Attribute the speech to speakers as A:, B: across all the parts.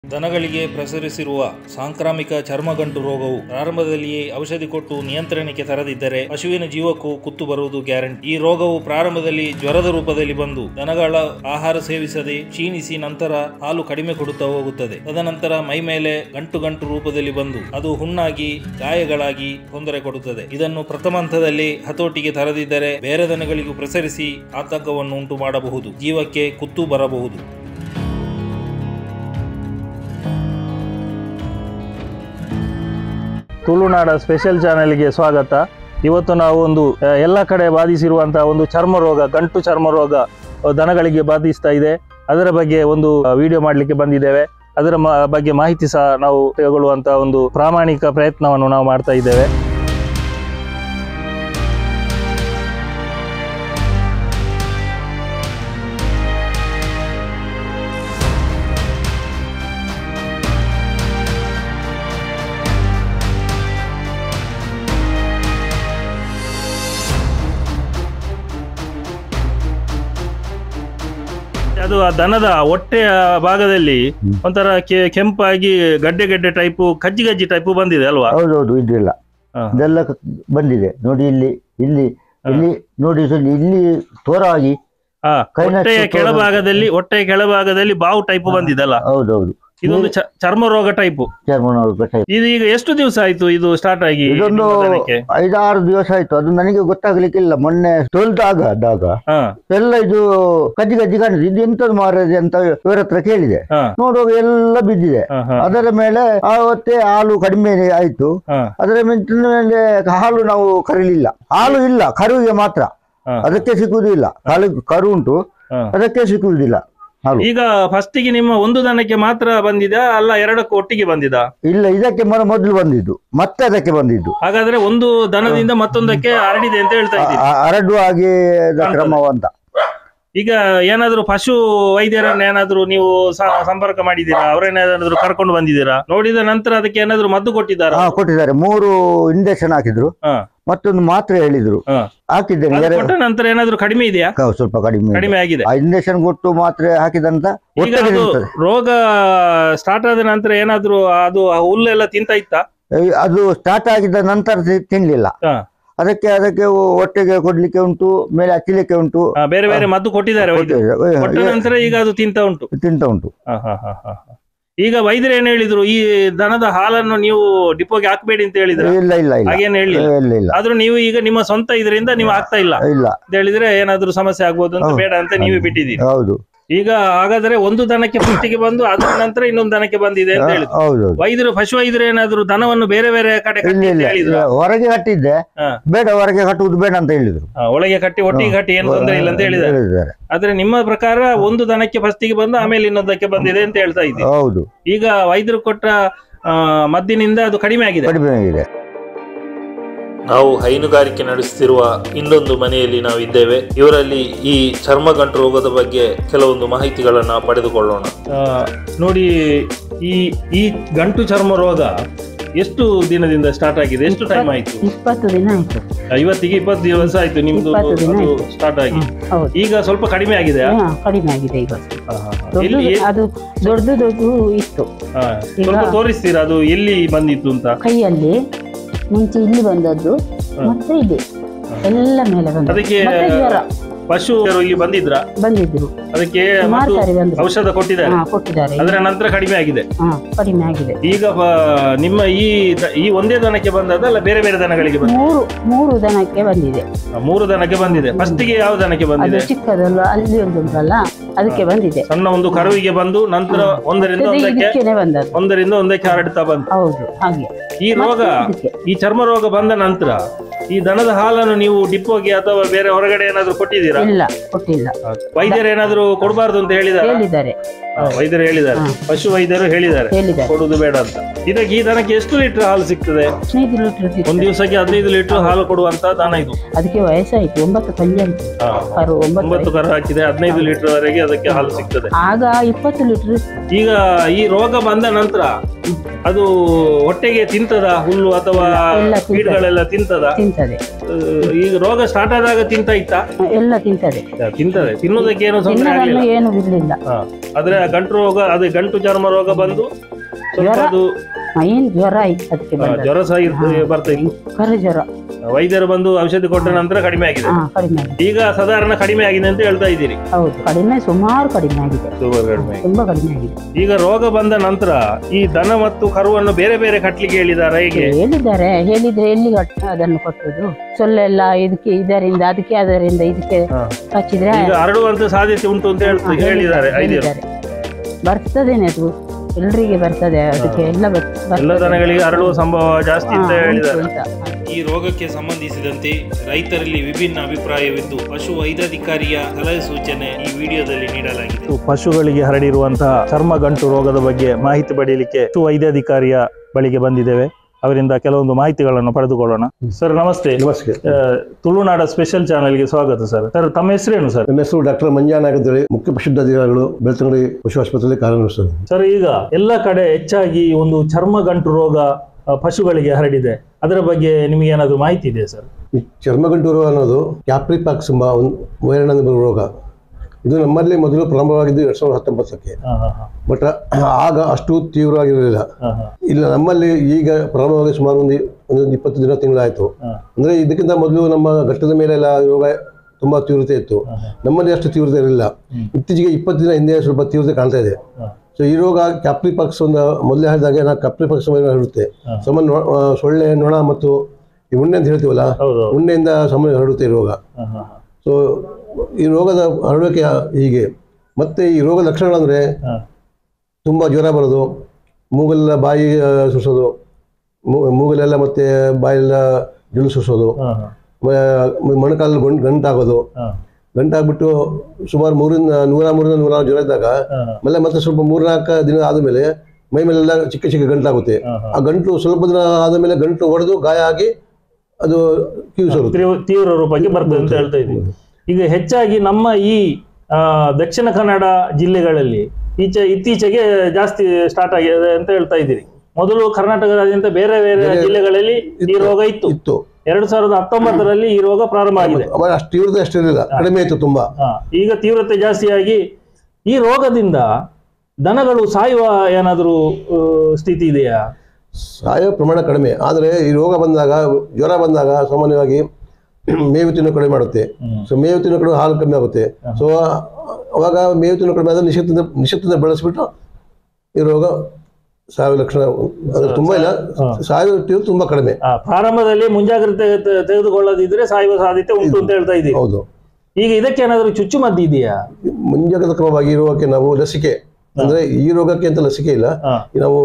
A: ದನಗಳಿಗೆ ಪ್ರಸರಿಸಿರುವ ಸಾಂಕ್ರಾಮಿಕ ಚರ್ಮಗಂಟು ರೋಗವು ಪ್ರಾರಂಭದಲ್ಲಿಯೇ ಔಷಧಿ ಕೊಟ್ಟು ನಿಯಂತ್ರಣಕ್ಕೆ ತರದಿದ್ದರೆ ಪಶುವಿನ ಜೀವಕ್ಕೂ ಕುತ್ತು ಬರುವುದು ಗ್ಯಾರಂಟಿ ಈ ರೋಗವು ಪ್ರಾರಂಭದಲ್ಲಿ ಜ್ವರದ ರೂಪದಲ್ಲಿ ಬಂದು ದನಗಳ ಆಹಾರ ಸೇವಿಸದೆ ಕ್ಷೀಣಿಸಿ ನಂತರ ಹಾಲು ಕಡಿಮೆ ಕೊಡುತ್ತಾ ಹೋಗುತ್ತದೆ ತದನಂತರ ಮೈ ಮೇಲೆ ಗಂಟು ಗಂಟು ರೂಪದಲ್ಲಿ ಬಂದು ಅದು ಹುಣ್ಣಾಗಿ ಗಾಯಗಳಾಗಿ ತೊಂದರೆ ಕೊಡುತ್ತದೆ ಇದನ್ನು ಪ್ರಥಮ ಹಂತದಲ್ಲಿ ಹತೋಟಿಗೆ ತರದಿದ್ದರೆ ಬೇರೆ ದನಗಳಿಗೂ ಪ್ರಸರಿಸಿ ಆತಂಕವನ್ನು ಉಂಟು ಮಾಡಬಹುದು ಜೀವಕ್ಕೆ ಕುತ್ತು ಬರಬಹುದು
B: ತುಳುನಾಡ ಸ್ಪೆಷಲ್ ಚಾನೆಲ್ಗೆ ಸ್ವಾಗತ ಇವತ್ತು ನಾವು ಒಂದು ಆ, ಎಲ್ಲ ಕಡೆ ಬಾಧಿಸಿರುವಂತಹ ಒಂದು ಚರ್ಮ ರೋಗ ಗಂಟು ಚರ್ಮ ರೋಗ ಆ, ದನಗಳಿಗೆ ಬಾಧಿಸ್ತಾ ಇದೆ ಅದರ ಬಗ್ಗೆ ಒಂದು ವಿಡಿಯೋ ಮಾಡಲಿಕ್ಕೆ ಬಂದಿದ್ದೇವೆ ಅದರ ಮ- ಬಗ್ಗೆ ಮಾಹಿತಿ ಸಹ ನಾವು ತಗೊಳ್ಳುವಂತ ಒಂದು ಪ್ರಾಮಾಣಿಕ ಪ್ರಯತ್ನವನ್ನು ನಾವು ಮಾಡ್ತಾ ಇದ್ದೇವೆ ಅದು ಆ ದನದ ಹೊಟ್ಟೆಯ ಭಾಗದಲ್ಲಿ ಒಂಥರ ಕೆ- ಕೆಂಪಾಗಿ ಗಡ್ಡೆ ಗಡ್ಡೆ ಟೈಪು ಕಜ್ಜಿ ಗಜ್ಜಿ ಟೈಪು ಬಂದಿದೆ ಅಲ್ವಾ
C: ಹೌದೌದು ಇದಿಲ್ಲ
B: ಹಾ.
C: ಇದೆಲ್ಲ ಕ- ಬಂದಿದೆ ನೋಡಿ ಇಲ್ಲಿ ಇಲ್ಲಿ ಇಲ್ಲಿ ನೋಡಿ ಸ್ವಲ್ಪ ಇಲ್ಲಿ ತೋರಾಗಿ
B: ಆ,
C: ಕೈನ
B: ಹೊಟ್ಟೆಯ
C: ಸುತ್ತ-
B: ಕೆಳಭಾಗದಲ್ಲಿ ಹೊಟ್ಟೆಯ ಕೆಳಭಾಗದಲ್ಲಿ ಬಾವು ಟೈಪ್ ಬಂದಿದಲ್ಲ
C: ಹೌದೌದು
B: ಇದೊಂದು ಚ- ಚರ್ಮ ರೋಗ ಟೈಪು
C: ಚರ್ಮನವ್ರ type.
B: ಇದು ಈಗ ಎಷ್ಟು ದಿವಸ ಆಯ್ತು ಇದು ಸ್ಟಾರ್ಟ್ ಆಗಿ
C: ಇದೊಂದು
B: ನಿಮ್ಮ ದನಕ್ಕೆ?
C: ಐದಾರು ದಿವಸ ಆಯ್ತು ಅದು ನನಗೆ ಗೊತ್ತಾಗ್ಲಿಕ್ಕಿಲ್ಲ ಮೊನ್ನೆ ತೊಳ್ದಾಗ ಆದಾಗ
B: ಹಾ
C: ಎಲ್ಲ ಇದು ಕಜ್ಜಿ ಕಜ್ಜಿ ಕಾಣಿದೆ ಇದು ಎಂತದ್ದು ಮಾರದೆ ಅಂತ ಇವರ ಹತ್ರ ಕೇಳಿದೆ
B: ಹಾ
C: ನೋಡುವಾಗ ಎಲ್ಲ ಬಿದ್ದಿದೆ
B: ಹಾ, ಹಾ,
C: ಅದರ ಮೇಲೆ ಆವತ್ತೇ ಹಾಲು ಕಡಿಮೆ ಆಯ್ತು
B: ಹಾ,
C: ಅದರ ಮೇಲೆ ಹಾಲು ನಾವು ಕರೀಲಿಲ್ಲ ಹಾಲು ಇಲ್ಲ ಕರುವಿಗೆ ಮಾತ್ರ
B: ಹಾ,
C: ಅದಕ್ಕೆ ಸಿಕ್ಕುವುದಿಲ್ಲ ಕರು ಕರು ಉಂಟು
B: ಹಾ.
C: ಅದಕ್ಕೆ ಸಿಕ್ಕುವುದಿಲ್ಲ ಹಾಲು
B: ಈಗ ಫಸ್ಟಿಗೆ ನಿಮ್ಮ ಒಂದು ದನಕ್ಕೆ ಮಾತ್ರ ಬಂದಿದ ಅಲ್ಲ ಎರಡಕ್ಕೂ ಒಟ್ಟಿಗೆ ಬಂದಿದ
C: ಇಲ್ಲ ಇದಕ್ಕೆ ಮೊದ ಮೊದಲು ಬಂದಿದ್ದು ಮತ್ತೆ ಅದಕ್ಕೆ ಬಂದಿದ್ದು
B: ಹಾಗಾದ್ರೆ ಒಂದು ದನದಿಂದ ಮತ್ತೊಂದಕ್ಕೆ ಹರಡಿದೆ ಅಂತ ಹೇಳ್ತಾ
C: ಆ-
B: ಇದ್ದೀರಿ
C: ಆ- ಹರಡುವ ಹಾಗೆ
B: ಕಾಣ್ತದೆ.
C: ಕ್ರಮವಂತ
B: ಈಗ ಏನಾದ್ರು ಪಶು ವೈದ್ಯರನ್ನ ಏನಾದ್ರು ನೀವು ಸ- ಸಂಪರ್ಕ ಮಾಡಿದ್ದೀರಾ ಅವರೇನಾದ್ರು ಕರ್ಕೊಂಡು ಬಂದಿದ್ದೀರಾ ನೋಡಿದ ನಂತರ ಅದಕ್ಕೆ ಏನಾದ್ರು ಮದ್ದು ಕೊಟ್ಟಿದ್ದಾರಾ
C: ಹಾ ಕೊಟ್ಟಿದ್ದಾರೆ ಮೂರು ಇಂಜೆಕ್ಷನ್ ಹಾಕಿದ್ರು
B: ಹಾ.
C: ಮತ್ತೊಂದು ಮಾತ್ರೆ ಹೇಳಿದ್ರು
B: ಹಾ.
C: ಹಾಕಿದ್ದೇನೆ
B: ಅದು
C: ಎರಡು-
B: ಕೊಟ್ಟ ನಂತರ ಏನಾದ್ರು ಕಡಿಮೆ ಇದೆಯಾ
C: ಕ- ಸ್ವಲ್ಪ ಕಡಿಮೆ ಇದೆ.
B: ಕಡಿಮೆ ಆಗಿದೆ
C: ಆ ಇಂಜೆಕ್ಷನ್ ಕೊಟ್ಟು ಮಾತ್ರೆ ಹಾಕಿದಂತ
B: ಈಗ
C: ಒಟ್ಟಿಗೆ
B: ಅದು
C: ನಿಲ್ತದೆ
B: ರೋಗ ಸ್ಟಾರ್ಟ್ ಆದ ನಂತರ ಏನಾದ್ರು ಅದು ಆ ಹುಲ್ಲೆಲ್ಲ ತಿಂತ ಇತ್ತಾ
C: ಈ- ಅದು ಸ್ಟಾರ್ಟ್ ಆಗಿದ್ದ ನಂತರ ತಿ- ತಿನ್ಲಿಲ್ಲ
B: ಹಾ.
C: ಅದಕ್ಕೆ ಅದಕ್ಕೆ ಹೊಟ್ಟೆಗೆ ಕೊಡ್ಲಿಕ್ಕೆ ಉಂಟು ಮೇಲೆ ಹಚ್ಚಲಿಕ್ಕೆ ಉಂಟು
B: ಆ, ಬೇರೆ ಬೇರೆ ಮದ್ದು ಕೊಟ್ಟಿದ್ದಾರೆ ವೈದ್ಯರು
C: ಕೊಟ್ಟಿದ್ದಾರೆ.
B: ಕೊಟ್ಟ ನಂತರ ಈಗ ಅದು ತಿಂತ ಉಂಟು
C: ತಿಂತ ಉಂಟು
B: ಹ, ಹ, ಹ, ಹ, ಹ. ಈಗ ವೈದ್ಯರು ಏನ್ ಹೇಳಿದ್ರು ಈ ದನದ ಹಾಲನ್ನು ನೀವು ಡಿಪೋಗೆ ಹಾಕ್ಬೇಡಿ ಅಂತ ಹೇಳಿದ್ರು
C: ಇಲ್ಲ ಇಲ್ಲ ಇಲ್ಲ
B: ಹಾಗೇನ್ ಹೇಳಿಲ್ಲ
C: ಇಲ್ಲ ಇಲ್ಲ
B: ಆದ್ರೂ ನೀವು ಈಗ ನಿಮ್ಮ ಸ್ವಂತ ಇದರಿಂದ ನೀವು ಆಗ್ತಾ ಇಲ್ಲ
C: ಇಲ್ಲ
B: ಅಂತ ಹೇಳಿದ್ರೆ ಏನಾದ್ರೂ ಸಮಸ್ಯೆ ಆಗ್ಬೋದು ಅಂತ
C: ಹೌದು.
B: ಬೇಡ ಅಂತ ನೀವೇ ಬಿಟ್ಟಿದ್ದೀರಿ
C: ಹೌದು
B: ಈಗ ಹಾಗಾದ್ರೆ ಒಂದು ದನಕ್ಕೆ ಫಸ್ಟಿಗೆ ಬಂದು ಅದರ ನಂತರ ಇನ್ನೊಂದು ದನಕ್ಕೆ ಬಂದಿದೆ ಅಂತ ಹೇಳಿದ್ರು
C: ಹೌದೌದು
B: ವೈದ್ಯರು ಪಶು ವೈದ್ಯರು ಏನಾದ್ರು ದನವನ್ನು ಬೇರೆ ಬೇರೆ ಕಡೆ
C: ಇಲ್ಲ
B: ಕಟ್ಟಿ ಅಂತ
C: ಇಲ್ಲ
B: ಹೇಳಿದ್ರು
C: ಇಲ್ಲ. ಹೊರಗೆ ಕಟ್ಟಿದ್ದೆ
B: ಹಾ.
C: ಬೇಡ ಹೊರಗೆ ಕಟ್ಟುವುದು ಬೇಡ ಅಂತ ಹೇಳಿದ್ರು
B: ಒಳಗೆ ಕಟ್ಟಿ ಒಟ್ಟಿಗೆ ಕಟ್ಟಿ ಏನು ತೊಂದರೆ ಇಲ್ಲ ಅಂತ ಹೇಳಿದ್ದಾರೆ
C: ಹೇಳಿದ್ದಾರೆ
B: ಆದ್ರೆ ನಿಮ್ಮ ಪ್ರಕಾರ ಒಂದು ದನಕ್ಕೆ ಫಸ್ಟಿಗೆ ಬಂದು ಆಮೇಲೆ ಇನ್ನೊಂದಕ್ಕೆ ಬಂದಿದೆ ಅಂತ ಹೇಳ್ತಾ ಇದ್ದೀವಿ
C: ಹೌದು
B: ಈಗ ವೈದ್ಯರು ಕೊಟ್ಟ ಆ, ಮದ್ದಿನಿಂದ ಅದು ಕಡಿಮೆ ಆಗಿದೆ
C: ಕಡಿಮೆ ಆಗಿದೆ
A: ನಾವು ಹೈನುಗಾರಿಕೆ ನಡೆಸುತ್ತಿರುವ ಇನ್ನೊಂದು ಮನೆಯಲ್ಲಿ ನಾವು ಇದ್ದೇವೆ ಇವರಲ್ಲಿ ಈ ಚರ್ಮಗಂಟು ರೋಗದ ಬಗ್ಗೆ ಕೆಲವೊಂದು ಮಾಹಿತಿಗಳನ್ನ ಪಡೆದುಕೊಳ್ಳೋಣ
B: ಆ, ನೋಡಿ ಈ ಈ ಗಂಟು ಚರ್ಮ ರೋಗ ಎಷ್ಟು ದಿನದಿಂದ ಸ್ಟಾರ್ಟ್ ಆಗಿದೆ ಎಷ್ಟು ಟೈಮ್ ಆಯ್ತು
D: ಇಪ್ಪತ್ತು ದಿನ ಆಯ್ತು
B: ಇವತ್ತಿಗೆ ಇಪ್ಪತ್ತು ದಿವಸ ಆಯ್ತು ನಿಮ್ದು
D: ಇಪ್ಪತ್ತು ದಿನ
B: ಅದು
D: ಆಯ್ತು.
B: ಸ್ಟಾರ್ಟ್ ಆಗಿ
D: ಹ್ಮ್, ಹೌದು
B: ಈಗ ಸ್ವಲ್ಪ ಕಡಿಮೆ ಆಗಿದೆ
D: ಹಾ, ಕಡಿಮೆ ಆಗಿದೆ ಈಗ ದೊಡ್ಡದು
B: ಎಲ್ಲಿ
D: ಅದು ದೊಡ್ಡದು ದೊಡ್ಡದು ಇತ್ತು
B: ಹಾ, ಸ್ವಲ್ಪ ತೋರಿಸ್ತೀರಾ ಅದು ಎಲ್ಲಿ ಬಂದಿತ್ತು ಅಂತ
D: ಕೈಯಲ್ಲಿ ಮುಂಚೆ ಇಲ್ಲಿ ಬಂದದ್ದು ಮತ್ತೆ ಇಲ್ಲಿ ಎಲ್ಲ ಮೇಲೆ ಬಂದದ್ದು
B: ಅದಕ್ಕೆ
D: ಮತ್ತೆ ಜ್ವರ
B: ಪಶು ಇಲ್ಲಿ ಬಂದಿದ್ರ
D: ಬಂದಿದ್ರು
B: ಅದಕ್ಕೆ
D: ಸುಮಾರು
B: ಮತ್ತು
D: ಸಾರಿ ಬಂದ್ರು
B: ಔಷಧ ಕೊಟ್ಟಿದ್ದಾರೆ
D: ಹಾ ಕೊಟ್ಟಿದ್ದಾರೆ
B: ಅದರ ನಂತರ ಕಡಿಮೆ ಆಗಿದೆ
D: ಹಾ ಕಡಿಮೆ ಆಗಿದೆ
B: ಈಗ ಆ, ನಿಮ್ಮ ಈ ದ- ಈ ಒಂದೇ ದನಕ್ಕೆ ಬಂದದ ಅಲ್ಲ ಬೇರೆ ಬೇರೆ ದನಗಳಿಗೆ ಬಂದ
D: ಮೂರು ಮೂರು ದನಕ್ಕೆ ಬಂದಿದೆ
B: ಮೂರು ದನಕ್ಕೆ ಬಂದಿದೆ ಫಸ್ಟಿಗೆ ಯಾವ ದನಕ್ಕೆ
D: ಅದು
B: ಬಂದಿದೆ
D: ಚಿಕ್ಕದಲ್ಲ ಅಲ್ಲಿ ಒಂದು ಉಂಟಲ್ಲ ಅದಕ್ಕೆ ಬಂದಿದೆ
B: ಸಣ್ಣ ಒಂದು ಕರುವಿಗೆ ಬಂದು ನಂತರ ಒಂದರಿಂದ
D: ಮತ್ತೆ
B: ಒಂದಕ್ಕೆ
D: ಇದಕ್ಕೇನೆ ಬಂದದ್ದು
B: ಒಂದರಿಂದ ಒಂದಕ್ಕೆ ಹರಡ್ತಾ ಬಂತು
D: ಹೌದು ಹಾಗೆ
B: ಈ ರೋಗ
D: ಇದಕ್ಕೆ
B: ಈ ಚರ್ಮ ರೋಗ ಬಂದ ನಂತರ ಈ ದನದ ಹಾಲನ್ನು ನೀವು ಡಿಪೋಗೆ ಅಥವಾ ಬೇರೆ ಹೊರಗಡೆ ಏನಾದ್ರು ಕೊಟ್ಟಿದ್ದೀರಾ
D: ಇಲ್ಲ ಕೊಟ್ಟಿಲ್ಲ
B: ವೈದ್ಯರು ಏನಾದ್ರು ಕೊಡಬಾರ್ದು ಅಂತ ಹೇಳಿದಾರ
D: ಹೇಳಿದ್ದಾರೆ
B: ವೈದ್ಯರು ಹೇಳಿದ್ದಾರೆ
D: ಹಾ.
B: ಪಶು ವೈದ್ಯರು ಹೇಳಿದ್ದಾರೆ
D: ಹೇಳಿದ್ದಾರೆ
B: ಕೊಡುದು ಬೇಡ ಅಂತ ಇದಕ್ಕೆ ಈ ದನಕ್ಕೆ ಎಷ್ಟು ಲೀಟರ್ ಹಾಲು ಸಿಗ್ತದೆ
D: ಹದಿನೈದು ಲೀಟರ್
B: ಒಂದ್
D: ಸಿಗ್ತದೆ.
B: ದಿವಸಕ್ಕೆ ಹದಿನೈದು ಲೀಟರ್ ಹಾಲು ಕೊಡುವಂತ ದನ ಇದು
D: ಅದಕ್ಕೆ ವಯಸ್ಸಾಯ್ತು ಒಂಬತ್ತು ಕಲ್ಲು ಆಯ್ತು
B: ಹಾ.
D: ಕರು ಒಂಬತ್ತು
B: ಒಂಬತ್ತು ಕರು ಹಾಕಿದೆ ಹದಿನೈದು ಲೀಟರ್ ವರೆಗೆ ಅದಕ್ಕೆ ಹಾಲು ಸಿಗ್ತದೆ
D: ಆಗ ಇಪ್ಪತ್ತು ಲೀಟರ್
B: ಈಗ ಈ ರೋಗ ಬಂದ ನಂತರ ಅದು ಹೊಟ್ಟೆಗೆ ತಿಂತದ ಹುಲ್ಲು ಅಥವಾ
D: ಎಲ್ಲ ತಿಂತದೆ.
B: ಕೀಟಗಳೆಲ್ಲ ತಿಂತದ
D: ತಿಂತದೆ
B: ಅಹ್, ಈಗ ರೋಗ ಸ್ಟಾರ್ಟ್ ಆದಾಗ ತಿಂತ ಇತ್ತ
D: ಎಲ್ಲ ತಿಂತದೆ
B: ತಿಂತದೆ ತಿನ್ನೋದಕ್ಕೆ ಏನು ತೊಂದರೆ
D: ತಿನ್ನೋದನ್ನು
B: ಆಗಲಿಲ್ಲ
D: ಏನು ಬಿಡ್ಲಿಲ್ಲ
B: ಹಾ. ಆದ್ರೆ ಗಂಟು ರೋಗ ಅದೇ ಗಂಟು ಚರ್ಮ ರೋಗ ಬಂದು ಸ್ವಲ್ಪ
D: ಜ್ವರ.
B: ಅದು
D: ಏನ್ ಜ್ವರ ಇತ್ತು ಅದಕ್ಕೆ
B: ಆ,
D: ಬಂದದ್ದು.
B: ಜ್ವರ ಸಹ ಇರ್ತದೆ ಬರ್ತಾ ಇತ್ತು
D: ಕರೆ ಜ್ವರ
B: ವೈದ್ಯರು ಬಂದು ಔಷಧಿ ಕೊಟ್ಟ ನಂತರ ಕಡಿಮೆ ಆಗಿದೆ
D: ಹಾ ಕಡಿಮೆ ಆಗಿದೆ
B: ಈಗ ಸಾಧಾರಣ ಕಡಿಮೆ ಆಗಿದೆ ಅಂತ ಹೇಳ್ತಾ ಇದ್ದೀರಿ
D: ಹೌದು ಕಡಿಮೆ ಸುಮಾರು ಕಡಿಮೆ ಆಗಿದೆ
B: ಸುಮಾರು ಕಡಿಮೆ ಆಗಿದೆ.
D: ತುಂಬಾ ಕಡಿಮೆ ಆಗಿದೆ
B: ಈಗ ರೋಗ ಬಂದ ನಂತರ ಈ ದನ ಮತ್ತು ಕರುವನ್ನು ಬೇರೆ ಬೇರೆ ಕಟ್ಲಿಕ್ಕೆ ಹೇಳಿದಾರ ಹೇಗೆ
D: ಹೇಳಿದ್ದಾರೆ ಹೇಳಿದ್ರೆ ಎಲ್ಲಿ ಕಟ್- ಅದನ್ನು ಕೊಟ್ಟದ್ದು ಸೊಳ್ಳೆಲ್ಲ ಇದಕ್ಕೆ ಇದರಿಂದ ಅದಕ್ಕೆ ಅದರಿಂದ ಇದಕ್ಕೆ
B: ಹಾ.
D: ಹಚ್ಚಿದ್ರೆ
B: ಈಗ ಹರಡುವಂತ ಸಾಧ್ಯತೆ ಉಂಟು ಅಂತ ಹೇಳ್ತಾ
D: ಹಾ,
B: ಹೇಳಿದ್ದಾರೆ ಐದು
D: ಹೇಳಿದ್ದಾರೆ. ಬರ್ತದೇನೆ ಅದು ಎಲ್ರಿಗೆ ಬರ್ತದೆ ಅದಕ್ಕೆ ಎಲ್ಲ ಬರ್-
B: ಎಲ್ಲ
D: ಬರ್ತದೆ.
B: ದನಗಳಿಗೆ ಹರಡುವ ಸಂಭವ ಜಾಸ್ತಿ
D: ಹಾ,
B: ಅಂತ
D: ಉಂಟು
B: ಹೇಳಿದ್ದಾರೆ
D: ಅಂತ.
A: ಈ ರೋಗಕ್ಕೆ ಸಂಬಂಧಿಸಿದಂತೆ ರೈತರಲ್ಲಿ ವಿಭಿನ್ನ ಅಭಿಪ್ರಾಯವಿದ್ದು ಪಶು ವೈದ್ಯಾಧಿಕಾರಿಯ ಸಲಹೆ ಸೂಚನೆ ಈ ವಿಡಿಯೋದಲ್ಲಿ ನೀಡಲಾಗಿದೆ
B: ಮತ್ತು ಪಶುಗಳಿಗೆ ಹರಡಿರುವಂತಹ ಚರ್ಮ ಗಂಟು ರೋಗದ ಬಗ್ಗೆ ಮಾಹಿತಿ ಪಡೆಯಲಿಕ್ಕೆ ಪಶು ವೈದ್ಯಾಧಿಕಾರಿಯ ಬಳಿಗೆ ಬಂದಿದ್ದೇವೆ ಅವರಿಂದ ಕೆಲವೊಂದು ಮಾಹಿತಿಗಳನ್ನು ಪಡೆದುಕೊಳ್ಳೋಣ ಸರ್ ನಮಸ್ತೆ
E: ನಮಸ್ತೆ
B: ಆ, ತುಳುನಾಡ ಸ್ಪೆಷಲ್ ಚಾನೆಲ್ಗೆ ಸ್ವಾಗತ ಸರ್ ಸರ್ ತಮ್ಮ ಹೆಸರೇನು ಸರ್
E: ನನ್ನ ಹೆಸರು ಡಾಕ್ಟರ್ ಮಂಜಾನಾಯಕ್ ಅಂತೇಳಿ ಮುಖ್ಯ ಪಶುವೈದ್ಯಾಧಿಕಾರಿಗಳು ಬೆಳ್ತಂಗಡಿ ಪಶು ಆಸ್ಪತ್ರೆಯಲ್ಲಿ ಕಾರ್ಯನಿರ್ವಹಿಸ್ತದೆ
B: ಸರ್ ಈಗ ಎಲ್ಲ ಕಡೆ ಹೆಚ್ಚಾಗಿ ಒಂದು ಚರ್ಮ ಗಂಟು ರೋಗ ಆ, ಪಶುಗಳಿಗೆ ಹರಡಿದೆ ಅದರ ಬಗ್ಗೆ ನಿಮಗೆ ಏನಾದರೂ ಮಾಹಿತಿ ಇದೆ ಸರ್
E: ಈ ಚರ್ಮಗಂಟು ರೋಗ ಅನ್ನೋದು ಕ್ಯಾಪ್ರಿಪಾಕ್ಸ್ ಎಂಬ ಒಂದು ವೈರಾಣು ಬರುವ ರೋಗ ಇದು ನಮ್ಮಲ್ಲಿ ಮೊದಲು ಪ್ರಾರಂಭವಾಗಿದ್ದು ಎರಡ್ ಸಾವಿರದ ಹತ್ತೊಂಬತ್ತಕ್ಕೆ
B: ಹಾ ಹಾ ಹಾ
E: ಬಟ್ ಆಗ ಅಷ್ಟು ತೀವ್ರವಾಗಿರಲಿಲ್ಲ
B: ಹಾ ಹಾ
E: ಇಲ್ಲ ನಮ್ಮಲ್ಲಿ ಈಗ ಪ್ರಾರಂಭವಾಗಿ ಸುಮಾರು ಒಂದು ಒಂದು ಇಪ್ಪತ್ತು ದಿನ ತಿಂಗಳಾಯಿತು
B: ಹಾ.
E: ಅಂದ್ರೆ ಇದಕ್ಕಿಂತ ಮೊದಲು ನಮ್ಮ ಘಟ್ಟದ ಮೇಲೆಲ್ಲ ರೋಗ ತುಂಬಾ ತೀವ್ರತೆ ಇತ್ತು
B: ಹಾ, ಹಾ.
E: ನಮ್ಮಲ್ಲಿ ಅಷ್ಟು ತೀವ್ರತೆ ಇರಲಿಲ್ಲ
B: ಹ್ಮ್.
E: ಇತ್ತೀಚೆಗೆ ಇಪ್ಪತ್ತು ದಿನ ಹಿಂದೆ ಸ್ವಲ್ಪ ತೀವ್ರತೆ ಕಾಣ್ತಾ ಇದೆ
B: ಹಾ.
E: ಸೊ ಈ ರೋಗ ಕ್ಯಾಪ್ರಿಪಾಕ್ಸ್ ಒಂದು ಮೊದಲೇ ಹೇಳಿದಾಗೆ ನಾವು ಕ್ಯಾಪ್ರಿಪಾಕ್ಸ್ ಹರಡುತ್ತೆ
B: ಹಾ.
E: ಸಮ ನೊ- ಆ, ಸೊಳ್ಳೆ ನೊಣ ಮತ್ತು ಈ ಉಣ್ಣೆ ಅಂತ ಹೇಳ್ತೀವಲ್ಲ
B: ಹೌದು
E: ಉಣ್ಣೆಯಿಂದ ಸಾಮಾನ್ಯ ಹರಡುತ್ತೆ ಈ ರೋಗ
B: ಹಾ ಹಾ ಹಾ
E: ಸೊ ಈ ರೋಗದ ಹರಡುವಿಕೆ ಹೀಗೆ ಮತ್ತೆ ಈ ರೋಗ ಲಕ್ಷಣಗಳಂದ್ರೆ
B: ಹಾ.
E: ತುಂಬ ಜ್ವರ ಬರೋದು ಮೂಗೆಲ್ಲ ಬಾಯಿ ಆ, ಸುರಿಸೋದು ಮೂ- ಮೂಗಲೆಲ್ಲ ಮತ್ತೆ ಬಾಯೆಲ್ಲ ಜುಳು ಸುರಿಸೋದು
B: ಹಾ ಹಾ
E: ಮ- ಮೊಣಕಾಲು ಗಂಟು ಗಂಟಾಗೋದು
B: ಹಾ
E: ಗಂಟಾಗ್ಬಿಟ್ಟು ಸುಮಾರು ಮೂರಿಂದ ನೂರ ಮೂರಿಂದ ನೂರ ಜ್ವರ ಇದ್ದಾಗ
B: ಹಾ
E: ಆಮೇಲೆ ಮತ್ತೆ ಸ್ವಲ್ಪ ಮೂರ್ನಾಲ್ಕು ದಿನ ಆದಮೇಲೆ ಮೈ ಮೇಲೆಲ್ಲ ಚಿಕ್ಕ ಚಿಕ್ಕ ಗಂಟಾಗುತ್ತೆ
B: ಹಾ ಹಾ
E: ಆ ಗಂಟು ಸ್ವಲ್ಪ ದಿನ ಆದಮೇಲೆ ಗಂಟು ಒಡೆದು ಗಾಯ ಆಗಿ ಅದು ಕಿವಿಸೋರುತ್ತೆ
B: ತೀವ್ರ ತೀವ್ರ ರೂಪಕ್ಕೆ ಬರ್ತದೆ ಅಂತ ಹೇಳ್ತಾ ಇದ್ದೀವಿ ಈಗ ಹೆಚ್ಚಾಗಿ ನಮ್ಮ ಈ ಆ, ದಕ್ಷಿಣ ಕನ್ನಡ ಜಿಲ್ಲೆಗಳಲ್ಲಿ ಈಚೆ ಇತ್ತೀಚೆಗೆ ಜಾಸ್ತಿ ಸ್ಟಾರ್ಟ್ ಆಗಿದೆ ಅಂತ ಹೇಳ್ತಾ ಇದ್ದೀರಿ ಮೊದಲು ಕರ್ನಾಟಕದಾದ್ಯಂತ ಬೇರೆ ಬೇರೆ
E: ಬೇರೆ
B: ಜಿಲ್ಲೆಗಳಲ್ಲಿ ಈ ರೋಗ ಇತ್ತು
E: ಇತ್ತು
B: ಎರಡ್ ಸಾವಿರದ ಹತ್ತೊಂಬತ್ತರಲ್ಲಿ ಈ ರೋಗ ಪ್ರಾರಂಭ ಆಗಿದೆ
E: ಅವಾಗ ಅಷ್ಟು ತೀವ್ರತೆ ಅಷ್ಟಿರಲಿಲ್ಲ ಕಡಿಮೆ ಇತ್ತು ತುಂಬಾ
B: ಹಾ, ಈಗ ತೀವ್ರತೆ ಜಾಸ್ತಿಯಾಗಿ ಈ ರೋಗದಿಂದ ದನಗಳು ಸಾಯುವ ಏನಾದರೂ ಆ, ಸ್ಥಿತಿ ಇದೆಯಾ
E: ಸಾಯೋ ಪ್ರಮಾಣ ಕಡಿಮೆ ಆದರೆ ಈ ರೋಗ ಬಂದಾಗ ಜ್ವರ ಬಂದಾಗ ಸಾಮಾನ್ಯವಾಗಿ ಮೇವು ತಿನ್ನೋ ಕಡಿಮೆ ಮಾಡುತ್ತೆ
B: ಹ್ಮ್.
E: ಸೊ ಮೇವು ತಿನ್ನೋ ಕಡಿಮೆ ಹಾಲು ಕಮ್ಮಿ ಆಗುತ್ತೆ ಸೊ ಅವಾಗ ಮೇವು ತಿನ್ನೋ ಕಡಿಮೆ ಆದ್ರೆ ನಿಶಕ್ತಿಯಿಂದ ನಿಶಕ್ತಿಯಿಂದ ಬೆಳೆಸ್ಬಿಟ್ಟು ಈ ರೋಗ ಸಾವಿರ ಲಕ್ಷಣ ಅದು ತುಂಬಾ ಇಲ್ಲ
B: ಹಾ.
E: ಸಾವಿರ ತೀವ್ರ ತುಂಬಾ ಕಡಿಮೆ
B: ಆ, ಪ್ರಾರಂಭದಲ್ಲಿ ಮುಂಜಾಗ್ರತೆ ತೆ- ತೆಗೆದುಕೊಳ್ಳದಿದ್ರೆ ಸಾಯುವ ಸಾಧ್ಯತೆ ಉಂಟು ಅಂತ ಹೇಳ್ತಾ ಇದ್ದೀವಿ
E: ಹೌದು
B: ಈಗ ಇದಕ್ಕೆ ಏನಾದರೂ ಚುಚ್ಚುಮದ್ದು ಇದೆಯಾ
E: ಮುಂಜಾಗ್ರತಾ ಕ್ರಮವಾಗಿ ಈ ರೋಗಕ್ಕೆ ನಾವು ಲಸಿಕೆ ಅಂದ್ರೆ ಈ ರೋಗಕ್ಕೆ ಅಂತ ಲಸಿಕೆ ಇಲ್ಲ
B: ಹಾ.
E: ಈ ನಾವು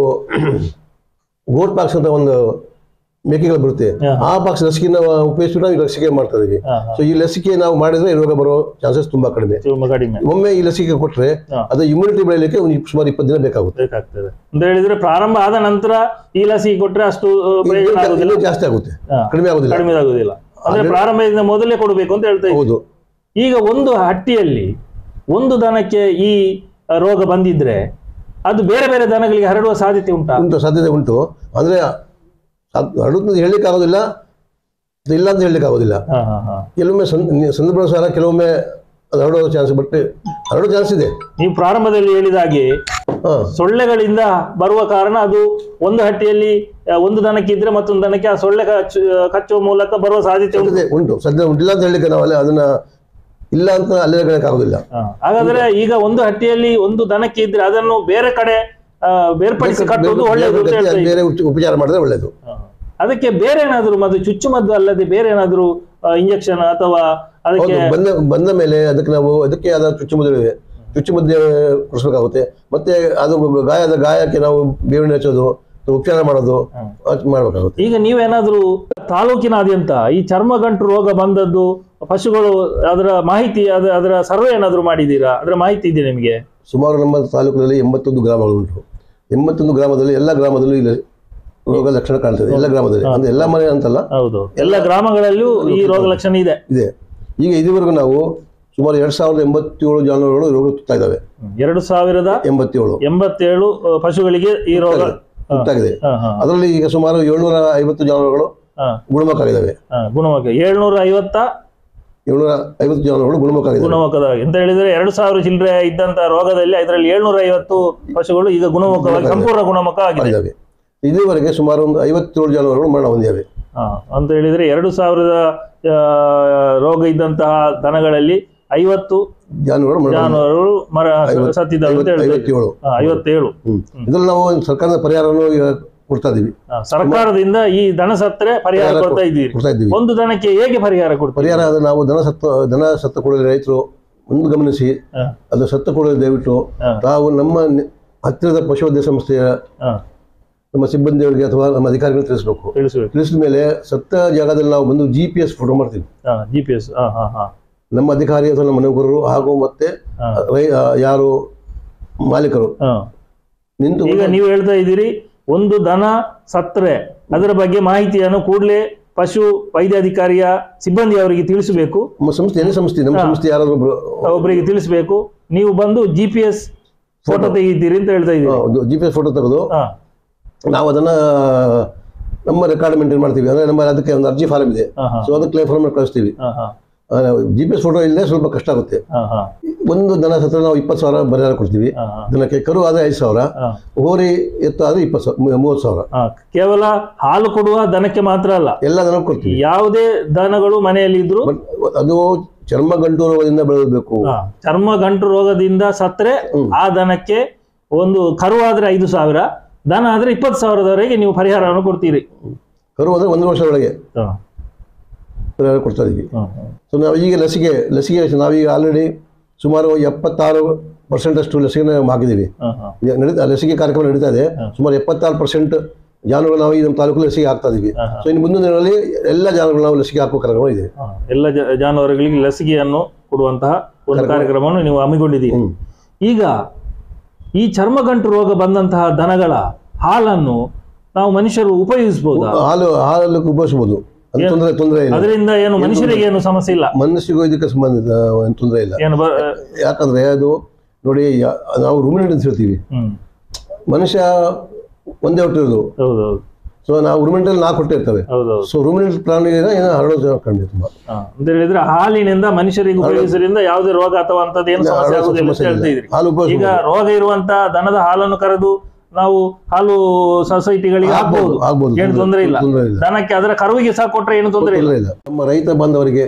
E: ಗೋಟ್ ಪಾಕ್ಸ್ ಅಂತ ಒಂದು ಮೇಕೆಗಳು ಬರುತ್ತೆ
B: ಹಾ.
E: ಆ ಪಾಕ್ಸ್ ಲಸಿಕೆನ ಉಪಯೋಗಿಸ್ಬಿಟ್ಟು ನಾವು ಈ ಲಸಿಕೆ ಮಾಡ್ತಾ ಇದೀವಿ
B: ಹಾ, ಹಾ.
E: ಸೊ ಈ ಲಸಿಕೆ ನಾವು ಮಾಡಿದ್ರೆ ಈ ರೋಗ ಬರೋ ಚಾನ್ಸಸ್ ತುಂಬಾ ಕಡಿಮೆ
B: ತುಂಬಾ ಕಡಿಮೆ
E: ಒಮ್ಮೆ ಈ ಲಸಿಕೆ ಕೊಟ್ರೆ
B: ಹಾ.
E: ಅದು ಇಮ್ಯುನಿಟಿ ಬೆಳೆಯಲಿಕ್ಕೆ ಒಂದು ಸುಮಾರು ಇಪ್ಪತ್ತು ದಿನ ಬೇಕಾಗುತ್ತೆ
B: ಬೇಕಾಗ್ತದೆ ಅಂತ ಹೇಳಿದ್ರೆ ಪ್ರಾರಂಭ ಆದ ನಂತರ ಈ ಲಸಿಕೆ ಕೊಟ್ರೆ ಅಷ್ಟು ಆ, ಪ್ರಯೋಜನ
E: ಇನ್ನೂ
B: ಆಗುದಿಲ್ಲ
E: ಇನ್ನೂ ಜಾಸ್ತಿ ಆಗುತ್ತೆ
B: ಹಾ.
E: ಕಡಿಮೆ ಆಗುದಿಲ್ಲ
B: ಕಡಿಮೆ ಆಗುದಿಲ್ಲ ಅಂದ್ರೆ
E: ಆದ್ರೆ-
B: ಪ್ರಾರಂಭದಿಂದ ಮೊದಲೇ ಕೊಡಬೇಕು ಅಂತ ಹೇಳ್ತಾ ಇದ್ದೀವಿ
E: ಹೌದು
B: ಈಗ ಒಂದು ಹಟ್ಟಿಯಲ್ಲಿ ಒಂದು ದನಕ್ಕೆ ಈ ಆ, ರೋಗ ಬಂದಿದ್ರೆ ಅದು ಬೇರೆ ಬೇರೆ ದನಗಳಿಗೆ ಹರಡುವ ಸಾಧ್ಯತೆ ಉಂಟಾ
E: ಉಂಟು ಸಾಧ್ಯತೆ ಉಂಟು ಅಂದ್ರೆ ಹರಡುತ್ತೆ ಹೇಳಲಿಕ್ಕೆ ಆಗೋದಿಲ್ಲ ಅದು ಇಲ್ಲ ಅಂತ ಹೇಳಲಿಕ್ಕೆ ಆಗೋದಿಲ್ಲ
B: ಹಾ, ಹಾ, ಹಾ.
E: ಕೆಲವೊಮ್ಮೆ ಸಂದ- ಸಂದರ್ಭಾನುಸಾರ ಕೆಲವೊಮ್ಮೆ ಅದು ಹರಡೋ ಚಾನ್ಸ್ ಬಟ್ ಹರಡೋ ಚಾನ್ಸ್ ಇದೆ
B: ನೀವು ಪ್ರಾರಂಭದಲ್ಲಿ ಹೇಳಿದ ಹಾಗೆ
E: ಹಾ
B: ಸೊಳ್ಳೆಗಳಿಂದ ಬರುವ ಕಾರಣ ಅದು ಒಂದು ಹಟ್ಟಿಯಲ್ಲಿ ಆ, ಒಂದು ದನಕ್ಕೆ ಇದ್ರೆ ಮತ್ತೊಂದು ದನಕ್ಕೆ ಆ ಸೊಳ್ಳೆ ಕಚ್ಚು ಕಚ್ಚುವ ಮೂಲಕ ಬರುವ ಸಾಧ್ಯತೆ ಉಂಟು
E: ಸಾಧ್ಯತೆ ಉಂಟು ಸದ್ಯ ಉಂಟಿಲ್ಲ ಅಂತ ಹೇಳಲಿಕ್ಕೆ ನಾವು ಅಲ್ಲಿ ಅದನ್ನ ಇಲ್ಲ ಅಂತ ಅಲ್ಲೇ ಹೇಳಕ್ ಆಗೋದಿಲ್ಲ
B: ಹಾ. ಹಾಗಾದ್ರೆ ಈಗ ಒಂದು ಹಟ್ಟಿಯಲ್ಲಿ ಒಂದು ದನಕ್ಕೆ ಇದ್ರೆ ಅದನ್ನು ಬೇರೆ ಕಡೆ ಆ, ಬೇರ್ಪಡಿಸಿ ಕಟ್ಟುವುದು ಒಳ್ಳೆಯದು ಅಂತ ಹೇಳ್ತಾ ಇದ್ದೀವಿ.
E: ಬೇರೆ ಉಪ- ಉಪಚಾರ ಮಾಡಿದ್ರೆ ಒಳ್ಳೇದು
B: ಹಾ. ಅದಕ್ಕೆ ಬೇರೆ ಏನಾದ್ರು ಮದ್ದು ಚುಚ್ಚುಮದ್ದು ಅಲ್ಲದೆ ಬೇರೆ ಏನಾದ್ರು ಇಂಜೆಕ್ಷನ್ ಅಥವಾ ಅದಕ್ಕೆ
E: ಹೌದು ಬಂದ ಬಂದ ಮೇಲೆ ಅದಕ್ಕೆ ನಾವು ಅದಕ್ಕೆ ಆದ ಚುಚ್ಚುಮದ್ದಿವೆ ಚುಚ್ಚುಮದ್ದು ಕೊಡಿಸ್ಬೇಕಾಗುತ್ತೆ ಮತ್ತೆ ಅದು ಗಾಯದ ಗಾಯಕ್ಕೆ ನಾವು ಬೇವಿನ ಹಚ್ಚೋದು ಉಪಚಾರ ಮಾಡೋದು ಅದ್ ಮಾಡ್ಬೇಕಾಗುತ್ತೆ
B: ಈಗ ನೀವೇನಾದ್ರೂ ತಾಲೂಕಿನಾದ್ಯಂತ ಈ ಚರ್ಮಗಂಟು ರೋಗ ಬಂದದ್ದು ಪಶುಗಳು ಅದರ ಮಾಹಿತಿ ಅದ- ಅದರ ಸರ್ವೆ ಏನಾದ್ರು ಮಾಡಿದ್ದೀರಾ ಅದರ ಮಾಹಿತಿ ಇದೆ ನಿಮಗೆ
E: ಸುಮಾರು ನಮ್ಮ ತಾಲೂಕಿನಲ್ಲಿ ಎಂಬತ್ತೊಂದು ಗ್ರಾಮಗಳು ಉಂಟು ಎಂಬತ್ತೊಂದು ಗ್ರಾಮದಲ್ಲಿ ಎಲ್ಲ ಗ್ರಾಮದಲ್ಲೂ ಇಲ್ಲಿ ರೋಗ ಲಕ್ಷಣ ಕಾಣ್ತದೆ ಎಲ್ಲ ಗ್ರಾಮದಲ್ಲಿ ಅಂದ್ರೆ ಎಲ್ಲ ಮನೆ ಅಂತಲ್ಲ
B: ಹೌದು ಎಲ್ಲ ಗ್ರಾಮಗಳಲ್ಲೂ ಈ ರೋಗ ಲಕ್ಷಣ ಇದೆ
E: ಇದೆ ಈಗ ಇದುವರೆಗೂ ನಾವು ಸುಮಾರು ಎರಡ್ ಸಾವಿರದ ಎಂಬತ್ತೇಳು ಜಾನುವಾರುಗಳು ರೋಗ ತುತ್ತಾ ಇದ್ದಾವೆ
B: ಎರಡು ಸಾವಿರದ
E: ಎಂಬತ್ತೇಳು
B: ಎಂಬತ್ತೇಳು ಆ, ಪಶುಗಳಿಗೆ ಈ ರೋಗ ಹಾ.
E: ತುತ್ತಾಗಿದೆ
B: ಹಾ, ಹಾ,
E: ಅದರಲ್ಲಿ ಈಗ ಸುಮಾರು ಏಳ್ನೂರ ಐವತ್ತು ಜಾನುವಾರುಗಳು
B: ಹಾ,
E: ಗುಣಮುಖ ಆಗಿದ್ದಾವೆ
B: ಹಾ, ಗುಣಮುಖ ಏಳ್ನೂರ ಐವತ್ತ
E: ಏಳ್ನೂರ ಐವತ್ತು ಜಾನುವಾರುಗಳು ಗುಣಮುಖ
B: ಗುಣಮುಖದ ಎಂತ ಹೇಳಿದ್ರೆ ಎರಡು ಸಾವಿರ ಚಿಲ್ಲರೆ ಇದ್ದಂತ ರೋಗದಲ್ಲಿ ಅದರಲ್ಲಿ ಏಳ್ನೂರ ಐವತ್ತು ಪಶುಗಳು ಈಗ ಗುಣಮುಖವಾಗಿ ಸಂಪೂರ್ಣ ಗುಣಮುಖ ಆಗಿದೆ
E: ಆಗಿದ್ದಾವೆ ಇಲ್ಲಿವರೆಗೆ ಸುಮಾರು ಒಂದು ಐವತ್ತೇಳು ಜಾನುವಾರುಗಳು ಮರಣ ಹೊಂದಿವೆ
B: ಹಾ, ಅಂತ ಹೇಳಿದ್ರೆ ಎರಡು ಸಾವಿರದ ಆ, ರೋಗ ಇದ್ದಂತಹ ದನಗಳಲ್ಲಿ ಐವತ್ತು
E: ಜಾನುವಾರು ಮರಣ ಹೊಂದಿವೆ.
B: ಜಾನುವಾರುಗಳು ಮರ
E: ಐವತ್ತು-
B: ಸತ್ತಿದ್ದಾವೆ ಅಂತ
E: ಐವತ್ತು-
B: ಹೇಳ್ತಾ ಇದ್ದೀವಿ.
E: ಐವತ್ತೇಳು
B: ಹಾ, ಐವತ್ತೇಳು
E: ಹ್ಮ್ ಇದ್ರಲ್ಲಿ ನಾವು ಸರ್ಕಾರದ ಪರಿಹಾರವನ್ನು ಈಗ ಕೊಡ್ತಾ ಇದೀವಿ
B: ಹಾ, ಸರ್ಕಾರದಿಂದ ಈ ದನ ಸತ್ತರೆ ಪರಿಹಾರ
E: ಪರಿಹಾರ
B: ಕೊಡ್ತಾ ಇದ್ದೀರಿ
E: ಕೊಡ್ತಾ ಇದ್ದೀವಿ
B: ಒಂದು ದನಕ್ಕೆ ಹೇಗೆ ಪರಿಹಾರ ಕೊಡ್ತೀರಿ
E: ಪರಿಹಾರ ಅದು ನಾವು ದನ ಸತ್ತ ದನ ಸತ್ತ ಕೂಡಲೇ ರೈತರು ಒಂದು ಗಮನಿಸಿ
B: ಹಾ.
E: ಅದು ಸತ್ತ ಕೂಡಲೇ ದಯವಿಟ್ಟು
B: ಹಾ.
E: ತಾವು ನಮ್ಮ ನಿ- ಹತ್ತಿರದ ಪಶುವೈದ್ಯ ಸಂಸ್ಥೆಯ
B: ಹಾ,
E: ನಮ್ಮ ಸಿಬ್ಬಂದಿಯವರಿಗೆ ಅಥವಾ ನಮ್ಮ ಅಧಿಕಾರಿಗಳು ತಿಳಿಸಬೇಕು
B: ತಿಳಿಸ್ಬೇಕು
E: ತಿಳಿಸಿದ ಮೇಲೆ ಸತ್ತ ಜಾಗದಲ್ಲಿ ನಾವು ಬಂದು ಜಿ ಪಿ ಎಸ್ ಫೋಟೋ ಮಾಡ್ತೀವಿ
B: ಜಿ ಪಿ ಎಸ್ ಹಾ ಹಾ ಹಾ
E: ನಮ್ಮ ಅಧಿಕಾರಿ ಅಥವಾ ನಮ್ಮ ನೌಕರರು ಹಾಗೂ ಮತ್ತೆ
B: ಹಾ.
E: ರೈ ಆ, ಯಾರು ಮಾಲೀಕರು
B: ಹಾ.
E: ನಿಂತು
B: ಈಗ ನೀವು ಹೇಳ್ತಾ ಇದ್ದೀರಿ ಒಂದು ದನ ಸತ್ರೆ ಅದರ ಬಗ್ಗೆ ಮಾಹಿತಿಯನ್ನು ಕೂಡಲೇ ಪಶು ವೈದ್ಯಾಧಿಕಾರಿಯ ಸಿಬ್ಬಂದಿ ಅವರಿಗೆ ತಿಳಿಸಬೇಕು
E: ನಮ್ಮ ಸಂಸ್ಥೆ ಎಲ್ಲಿ ಸಂಸ್ಥೆ ನಮ್ಮ
B: ಹಾ.
E: ಸಂಸ್ಥೆ ಯಾರಾದ್ರೂ ಒಬ್ರು
B: ಒಬ್ಬರಿಗೆ ತಿಳಿಸಬೇಕು ನೀವು ಬಂದು ಜಿ ಪಿ ಎಸ್ ಫೋಟೋ ತೆಗಿತೀರಿ ಅಂತ ಹೇಳ್ತಾ ಇದ್ದೀರಿ
E: ಜಿ ಪಿ ಎಸ್ ಫೋಟೋ ತೆಗೆದು
B: ಹಾ
E: ನಾವು ಅದನ್ನ ನಮ್ಮ ರೆಕಾರ್ಡ್ ಮೇಂಟೈನ್ ಮಾಡ್ತೀವಿ ಅಂದ್ರೆ ನಮ್ಮ ಅದಕ್ಕೆ ಒಂದು ಅರ್ಜಿ ಫಾರಂ ಇದೆ
B: ಹಾ ಹಾ
E: ಸೊ ಅದಕ್ಕೆ ಫಾರ್ಮ್ ಕಳಿಸ್ತೀವಿ
B: ಹಾ ಹಾ
E: ಜಿ ಪಿ ಎಸ್ ಫೋಟೋ ಇಲ್ಲದೆ ಸ್ವಲ್ಪ ಕಷ್ಟ ಆಗುತ್ತೆ
B: ಹಾ ಹಾ
E: ಒಂದು ದನ ಸತ್ರ ನಾವು ಇಪ್ಪತ್ತು ಸಾವಿರ ಪರಿಹಾರ ಕೊಡ್ತೀವಿ
B: ಹಾ ಹಾ
E: ದನಕ್ಕೆ ಕರು ಆದ್ರೆ ಐದು ಸಾವಿರ
B: ಹಾ.
E: ಹೋರಿ ಎತ್ತು ಆದ್ರೆ ಇಪ್ಪತ್ತು ಸಾವಿರ ಮೂವತ್ತು ಸಾವಿರ
B: ಹಾ, ಕೇವಲ ಹಾಲು ಕೊಡುವ ದನಕ್ಕೆ ಮಾತ್ರ ಅಲ್ಲ
E: ಎಲ್ಲ ದನ ಕೊಡ್ತೀವಿ
B: ಯಾವುದೇ ದನಗಳು ಮನೆಯಲ್ಲಿ ಇದ್ರು
E: ಬಟ್ ಅದು ಚರ್ಮ ಗಂಟು ರೋಗದಿಂದ ಬೆಳೆಯಬೇಕು
B: ಹಾ, ಚರ್ಮ ಗಂಟು ರೋಗದಿಂದ ಸತ್ರೆ
E: ಹ್ಮ್.
B: ಆ ದನಕ್ಕೆ ಒಂದು ಕರು ಆದ್ರೆ ಐದು ಸಾವಿರ ದನ ಆದ್ರೆ ಇಪ್ಪತ್ತು ಸಾವಿರದವರೆಗೆ ನೀವು ಪರಿಹಾರವನ್ನು ಕೊಡ್ತೀರಿ
E: ಕರು ಅಂದ್ರೆ ಒಂದು ವರ್ಷ ಒಳಗೆ
B: ಹಾ,
E: ಪರಿಹಾರ ಕೊಡ್ತಾ ಇದೀವಿ
B: ಹಾ, ಹಾ.
E: ಸೊ ನಾವು ಈಗ ಲಸಿಕೆ ಲಸಿಕೆ ನಾವೀಗ ಆಲ್ರೆಡಿ ಸುಮಾರು ಎಪ್ಪತ್ತಾರು ಪರ್ಸೆಂಟ್ ಅಷ್ಟು ಲಸಿಕೆನ ಹಾಕಿದ್ದೀವಿ
B: ಹಾ, ಹಾ.
E: ಈಗ ನಡೀತಾ ಲಸಿಕೆ ಕಾರ್ಯಕ್ರಮ ನಡೀತಾ ಇದೆ ಸುಮಾರು ಎಪ್ಪತ್ತಾರು ಪರ್ಸೆಂಟ್ ಜಾನುಗಳು ನಾವು ಈ ನಮ್ಮ ತಾಲೂಕು ಲಸಿಕೆ ಹಾಕ್ತಾ ಇದೀವಿ
B: ಹಾ, ಹಾ.
E: ಸೊ ಇನ್ನು ಮುಂದಿನ ದಿನಗಳಲ್ಲಿ ಎಲ್ಲ ಜಾನುಗಳು ನಾವು ಲಸಿಕೆ ಹಾಕುವ ಕಾರ್ಯಕ್ರಮ ಇದೆ
B: ಹಾ, ಎಲ್ಲ ಜ- ಜಾನುವಾರುಗಳಿಗೆ ಲಸಿಕೆಯನ್ನು ಕೊಡುವಂತಹ ಒಂದು ಕಾರ್ಯಕ್ರಮವನ್ನು ನೀವು ಹಮ್ಮಿಕೊಂಡಿದ್ದೀರಿ
E: ಹ್ಮ್.
B: ಈಗ ಈ ಚರ್ಮಗಂಟು ರೋಗ ಬಂದಂತಹ ದನಗಳ ಹಾಲನ್ನು ನಾವು ಮನುಷ್ಯರು ಉಪಯೋಗಿಸಬಹುದಾ
E: ಹಾಲು ಹಾಲು ಉಪಯೋಗಿಸಬಹುದು ಅದು ತೊಂದರೆ ತೊಂದರೆ ಇಲ್ಲ
B: ಅದರಿಂದ ಏನು ಮನುಷ್ಯರಿಗೆ ಏನು ಸಮಸ್ಯೆ ಇಲ್ಲ
E: ಮನಸ್ಸಿಗೂ ಇದಕ್ಕೆ ಸಂಬಂಧಿತ ಏನು ತೊಂದರೆ ಇಲ್ಲ
B: ಏನು ಬ-
E: ಯಾಕಂದ್ರೆ ಅದು ನೋಡಿ ಯಾ- ನಾವು ರೂಮಿನೇಟ್ ಅಂತ ಹೇಳ್ತೀವಿ
B: ಹ್ಮ್
E: ಮನುಷ್ಯ ಒಂದೇ ಹೊಟ್ಟಿರೋದು
B: ಹೌದೌದು
E: ಸೊ ನಾವು ರೂಮಿನೇಟಲ್ಲಿ ನಾಲ್ಕು ಹೊಟ್ಟೆ ಇರ್ತವೆ
B: ಹೌದೌದು
E: ಸೊ ರೂಮಿನೇಟ್ ಪ್ರಾಣಿಗಳಿಂದ ಏನೋ ಹರಡೋ ಕಂಡಿದೆ ತುಂಬಾ
B: ಹಾ. ಅಂತ ಹೇಳಿದ್ರೆ ಹಾಲಿನಿಂದ ಮನಿಷರಿಗೆ ಉಪಯೋಗಿಸೋದ್ರಿಂದ ಯಾವುದೇ ರೋಗ ಅಥವಾ ಅಂತದ್ದು ಏನು ಸಮಸ್ಯೆ
E: ಹರಡೋ
B: ಆಗುದಿಲ್ಲ ಅಂತ
E: ಸಮಸ್ಯೆ
B: ಹೇಳ್ತಾ
E: ಇಲ್ಲ.
B: ಇದ್ರಿ
E: ಹಾಲು
B: ಈಗ
E: ಉಪಯೋಗಿಸಬಹುದು
B: ರೋಗ ಇರುವಂತ ದನದ ಹಾಲನ್ನು ಕರೆದು ನಾವು ಹಾಲು ಸೊಸೈಟಿಗಳಿಗೆ
E: ಆಗ್ಬೋದು
B: ಹಾಕಬಹುದು
E: ಆಗ್ಬೋದು
B: ಏನು ತೊಂದರೆ ಇಲ್ಲ
E: ತೊಂದರೆ ಇಲ್ಲ
B: ದನಕ್ಕೆ ಅದರ ಕರುವಿಗೆ ಸಹ ಕೊಟ್ರೆ ಏನು ತೊಂದರೆ ಇಲ್ಲ
E: ತೊಂದರೆ ಇಲ್ಲ ನಮ್ಮ ರೈತ ಬಾಂಧವರಿಗೆ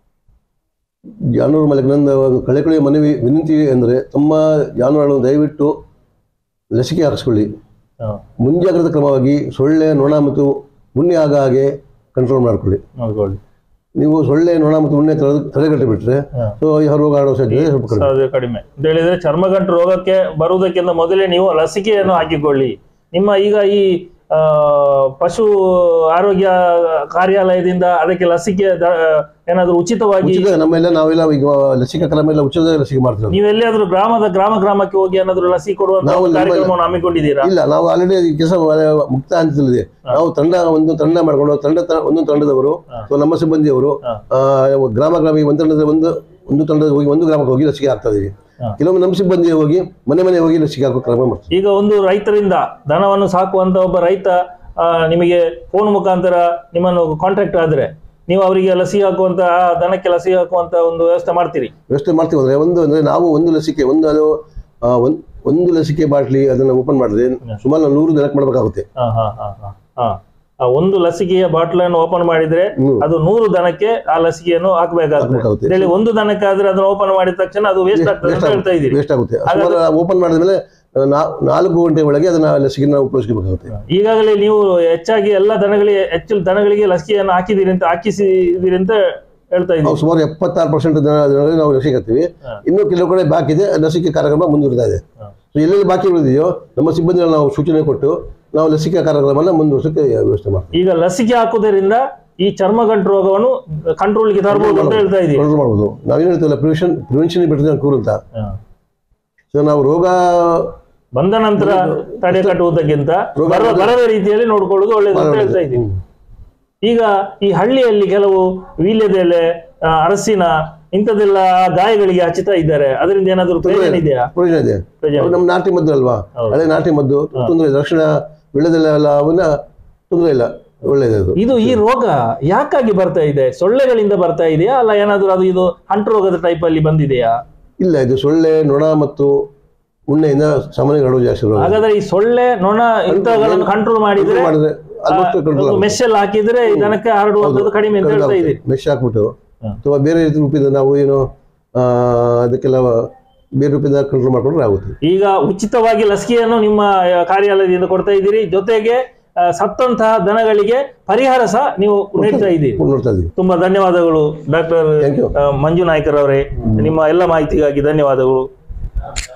E: ಜಾನುವಾರು ಮಾಲೀಕ ನನ್ನ ಒಂದು ಕಳೆಕಳಿಯ ಮನವಿ ವಿನಂತಿ ಅಂದರೆ ತಮ್ಮ ಜಾನುವಾರುಗಳನ್ನು ದಯವಿಟ್ಟು ಲಸಿಕೆ ಹಾಕಿಸ್ಕೊಳ್ಳಿ
B: ಹಾ,
E: ಮುಂಜಾಗ್ರತಾ ಕ್ರಮವಾಗಿ ಸೊಳ್ಳೆ ನೊಣ ಮತ್ತು ಉಣ್ಣೆ ಆಗ ಹಾಗೆ ಕಂಟ್ರೋಲ್ ಮಾಡ್ಕೊಳ್ಳಿ
B: ನೋಡ್ಕೊಳ್ಳಿ
E: ನೀವು ಸೊಳ್ಳೆ ನೊಣ ಮತ್ತು ಉಣ್ಣೆ ತಡೆ ತಡೆಗಟ್ಟಿ ಬಿಟ್ರೆ
B: ಹಾ.
E: ಸೊ ಈ ರೋಗ ಹರಡುವ ಸಾಧ್ಯತೆ ಸ್ವಲ್ಪ ಕಡಿಮೆ
B: ಸಾಧ್ಯ ಕಡಿಮೆ ಅಂತ ಹೇಳಿದ್ರೆ ಚರ್ಮಗಂಟು ರೋಗಕ್ಕೆ ಬರುವುದಕ್ಕಿಂತ ಮೊದಲೇ ನೀವು ಲಸಿಕೆಯನ್ನು ಹಾಕಿಕೊಳ್ಳಿ ನಿಮ್ಮ ಈಗ ಈ ಆ, ಪಶು ಆರೋಗ್ಯ ಕಾರ್ಯಾಲಯದಿಂದ ಅದಕ್ಕೆ ಲಸಿಕೆ ದ- ಏನಾದ್ರು ಉಚಿತವಾಗಿ
E: ಉಚಿತ ನಮ್ಮೆಲ್ಲ ನಾವೆಲ್ಲ ಈಗ ಲಸಿಕಾ ಕ್ರಮ ಎಲ್ಲ ಉಚಿತ ಲಸಿಕೆ ಮಾಡ್ತೀವಿ
B: ನೀವು ಎಲ್ಲಿಯಾದ್ರೂ ಗ್ರಾಮದ ಗ್ರಾಮ ಗ್ರಾಮಕ್ಕೆ ಹೋಗಿ ಏನಾದ್ರು ಲಸಿಕೆ ಕೊಡುವಂತ
E: ನಾವು
B: ಒಂದು
E: ನಮ್ಮ-
B: ಕಾರ್ಯಕ್ರಮವನ್ನು ಹಮ್ಮಿಕೊಂಡಿದ್ದೀರಾ
E: ಇಲ್ಲ ನಾವು ಆಲ್ರೆಡಿ ಕೆಲಸ ಮುಕ್ತ ಹಂತದಲ್ಲಿದೆ ನಾವು ತಂಡ ಒಂದು ತಂಡ ಮಾಡ್ಕೊಂಡು ತಂಡ ತ- ಒಂದು ತಂಡದವರು
B: ಹಾ.
E: ಸೊ ನಮ್ಮ ಸಿಬ್ಬಂದಿಯವರು
B: ಹಾ.
E: ಆ, ಗ್ರಾಮ ಗ್ರಾಮ ಒಂದು ತಂಡದ ಒಂದು ಒಂದು ತಂಡದ ಹೋಗಿ ಒಂದು ಗ್ರಾಮಕ್ಕೆ ಹೋಗಿ ಲಸಿಕೆ ಹಾಕ್ತಾ ಇದೀವಿ
B: ಹಾ.
E: ಕೆಲವೊಮ್ಮೆ ನಮ್ಮ ಸಿಬ್ಬಂದಿ ಹೋಗಿ ಮನೆ ಮನೆ ಹೋಗಿ ಲಸಿಕೆ ಹಾಕೋ ಕ್ರಮ ಮಾಡ್ತೀವಿ
B: ಈಗ ಒಂದು ರೈತರಿಂದ ದನವನ್ನು ಸಾಕುವಂತ ಒಬ್ಬ ರೈತ ಆ, ನಿಮಗೆ ಫೋನ್ ಮುಖಾಂತರ ನಿಮ್ಮನ್ನು ಕಾಂಟ್ಯಾಕ್ಟ್ ಆದ್ರೆ ನೀವು ಅವರಿಗೆ ಲಸಿ ಹಾಕುವಂತ ಆ ದನಕ್ಕೆ ಲಸಿ ಹಾಕುವಂತ ಒಂದು ವ್ಯವಸ್ಥೆ ಮಾಡ್ತೀರಿ
E: ವ್ಯವಸ್ಥೆ ಮಾಡ್ತೀವಿ ಅಂದ್ರೆ ಒಂದು ಅಂದ್ರೆ ನಾವು ಒಂದು ಲಸಿಕೆ ಒಂದು ಅದು ಆ, ಒಂದ್- ಒಂದು ಲಸಿಕೆ ಬಾಟ್ಲಿ ಅದನ್ನ ಓಪನ್ ಮಾಡಿದ್ರೆ ಸುಮಾರು ನಾವು ನೂರು ಜನಕ್ಕೆ ಮಾಡಬೇಕಾಗುತ್ತೆ
B: ಹಾ, ಹಾ, ಹಾ, ಹಾ, ಹಾ. ಆ ಒಂದು ಲಸಿಕೆಯ ಬಾಟ್ಲನ್ನು ಓಪನ್ ಮಾಡಿದ್ರೆ
E: ಹ್ಮ್.
B: ಅದು ನೂರು ದನಕ್ಕೆ ಆ ಲಸಿಕೆಯನ್ನು ಹಾಕಬೇಕಾಗ್ತದೆ
E: ಹಾಕ್ಬೇಕಾಗುತ್ತೆ.
B: ಹೇಳಿ ಒಂದು ದನಕ್ಕೆ ಆದ್ರೆ ಅದನ್ನು ಓಪನ್ ಮಾಡಿದ ತಕ್ಷಣ ಅದು ವೇಸ್ಟ್ ಆಗ್ತದೆ ಅಂತ ಹೇಳ್ತಾ ಇದ್ದೀರಿ
E: ವೇಸ್ಟ್ ಆಗುತ್ತೆ
B: ಹಾಗಾದ್ರೆ-
E: ಸುಮಾರು ಓಪನ್ ಮಾಡಿದ್ಮೇಲೆ ನಾ- ನಾಲ್ಕು ಗಂಟೆ ಒಳಗೆ ಅದನ್ನ ಲಸಿಕೆ ನಾವು ಉಪಯೋಗಿಸಬೇಕಾಗುತ್ತೆ
B: ಈಗಾಗಲೇ ನೀವು ಹೆಚ್ಚಾಗಿ ಎಲ್ಲ ದನಗಳಿಗೆ ಹೆಚ್ಚು ದನಗಳಿಗೆ ಲಸಿಕೆಯನ್ನು ಹಾಕಿದ್ದೀರಿ ಅಂತ ಹಾಕಿಸಿದಿರಿ ಅಂತ ಹೇಳ್ತಾ ಇದ್ದೀವಿ
E: ನಾವು ಸುಮಾರು ಎಪ್ಪತ್ತಾರು ಪರ್ಸೆಂಟ್ ಜನರಿಗೆ ನಾವು ಲಸಿಕೆ ಹಾಕ್ತೀವಿ
B: ಹಾ.
E: ಇನ್ನೂ ಕೆಲವು ಕಡೆ ಬಾಕಿ ಇದೆ ಲಸಿಕೆ ಕಾರ್ಯಕ್ರಮ ಮುಂದುವರಿತಾ ಇದೆ
B: ಹಾ.
E: ಸೊ ಎಲ್ಲೆಲ್ಲಿ ಬಾಕಿ ಉಳಿದಿದೆಯೋ ನಮ್ಮ ಸಿಬ್ಬಂದಿಗಳು ನಾವು ಸೂಚನೆ ಕೊಟ್ಟು ನಾವು ಲಸಿಕೆ ಕಾರ್ಯಕ್ರಮನ ಮುಂದುವರಿಸೋಕೆ ವ್ಯವಸ್ಥೆ ಮಾಡ್ತೀವಿ
B: ಈಗ ಲಸಿಕೆ ಹಾಕುವುದರಿಂದ ಈ ಚರ್ಮಗಂಟು ರೋಗವನ್ನು ಕಂಟ್ರೋಲ್ಗೆ ತರಬಹುದು ಅಂತ ಹೇಳ್ತಾ ಇದ್ದೀವಿ
E: ಕಂಟ್ರೋಲ್ ಮಾಡ್ಬೋದು ನಾವೇನು ಹೇಳ್ತೀವಲ್ಲ ಪ್ರಿವೆನ್ಷನ್ ಪ್ರಿವೆನ್ಷನ್ ಬೆಟರ್ ಕೂರ್ ಅಂತ ಸೊ ನಾವು ರೋಗ
B: ಬಂದ ನಂತರ ತಡೆ ಕಟ್ಟುವುದಕ್ಕಿಂತ
E: ರೋಗ-
B: ಬರ- ಬರದ ರೀತಿಯಲ್ಲಿ ನೋಡ್ಕೊಳ್ಳೋದು ಒಳ್ಳೇದು ಅಂತ ಹೇಳ್ತಾ ಇದ್ದೀವಿ
E: ಹ್ಮ್.
B: ಈಗ ಈ ಹಳ್ಳಿಯಲ್ಲಿ ಕೆಲವು ವೀಳ್ಯದೆಲೆ ಆ, ಅರಸಿನ ಇಂಥದ್ದೆಲ್ಲ ಗಾಯಗಳಿಗೆ ಹಚ್ಚುತ್ತಾ ಇದ್ದಾರೆ ಅದರಿಂದ ಏನಾದರೂ ಪ್ರಯೋಜನ ಇದೆಯಾ
E: ಪ್ರಯೋಜನ ಇದೆ
B: ಪ್ರಯೋಜನ
E: ಅದು ನಮ್ಮ ನಾಟಿ ಮದ್ದು ಅಲ್ವಾ
B: ಹೌದು.
E: ಹಳೆ ನಾಟಿ ಮದ್ದು ತೊಂದರೆ ಇಲ್ಲ ರಕ್ಷಣಾ ಬೆಳೆದೆಲ್ಲ ಅವನ್ನ ತೊಂದರೆ ಇಲ್ಲ ಒಳ್ಳೇದು
B: ಇದು ಈ ರೋಗ ಯಾಕಾಗಿ ಬರ್ತಾ ಇದೆ ಸೊಳ್ಳೆಗಳಿಂದ ಬರ್ತಾ ಇದೆಯಾ ಅಲ್ಲ ಏನಾದ್ರೂ ಅದು ಇದು ಅಂಟು ರೋಗದ ಟೈಪ್ ಅಲ್ಲಿ ಬಂದಿದೆಯಾ
E: ಇಲ್ಲ ಇದು ಸೊಳ್ಳೆ ನೊಣ ಮತ್ತು ಉಣ್ಣೆಯಿಂದ ಸಾಮಾನ್ಯ ಹರಡುವ ಜಾಸ್ತಿ ರೋಗ.
B: ಹಾಗಾದ್ರೆ ಈ ಸೊಳ್ಳೆ ನೊಣ ಇಂಥವುಗಳನ್ನು ಕಂಟ್ರೋಲ್ ಮಾಡಿದ್ರೆ
E: Control ಮಾಡಿದ್ರೆ almost control ಆಗುತ್ತೆ.
B: ಮೆಸ್ಸಲ್ಲಿ ಹಾಕಿದ್ರೆ ದನಕ್ಕೆ ಹರಡುವಂತದ್ದು ಕಡಿಮೆ ಅಂತ ಹೇಳ್ತಾ ಇದೆ
E: ಮೆಶ್ ಹಾಕ್ಬಿಟ್ಟು
B: ಹ.
E: ಅಥವಾ ಬೇರೆ ರೀತಿ ರೂಪದಿಂದ ನಾವು ಏನು ಆ, ಅದಕ್ಕೆಲ್ಲ ಬೇರೆ ರೂಪದಿಂದ ಕಂಟ್ರೋಲ್ ಮಾಡ್ಕೊಂಡ್ರೆ ಆಗುತ್ತೆ
B: ಈಗ ಉಚಿತವಾಗಿ ಲಸಿಕೆಯನ್ನು ನಿಮ್ಮ ಆ, ಕಾರ್ಯಾಲಯದಿಂದ ಕೊಡ್ತಾ ಇದ್ದೀರಿ ಜೊತೆಗೆ ಆ, ಸತ್ತಂತಹ ದನಗಳಿಗೆ ಪರಿಹಾರ ಸಹ ನೀವು ನೀಡ್ತಾ ಇದ್ದೀರಿ
E: ನೋಡ್ತಾ ಇದ್ದೀವಿ
B: ತುಂಬಾ ಧನ್ಯವಾದಗಳು doctor
E: Thank you.
B: Manju Naikar ಅವರೇ ನಿಮ್ಮ ಎಲ್ಲ ಮಾಹಿತಿಗಾಗಿ ಧನ್ಯವಾದಗಳು